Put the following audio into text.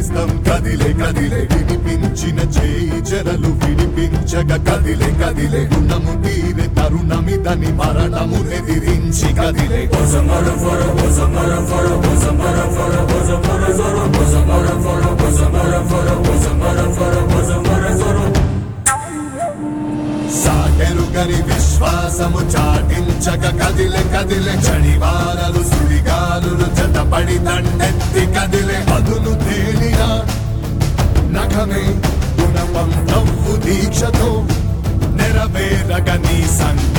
హస్తం కదిలే కదిలే వినిపించిన చేయి చెరలు వినిపించక కదిలే కదిలే రుణము తీరే తరుణమిదని మరణము ఎదిరించి కదిలే సాగెరుగని విశ్వాసము చాటించక కదిలే కదిలే చడివారలు సుడిగాలులు జతపడి దండెత్తి కదిలే అదును తేలిన నఖమే గుణపం నవ్వు దీక్షతో నెరవేరగ నీ సంకల్ప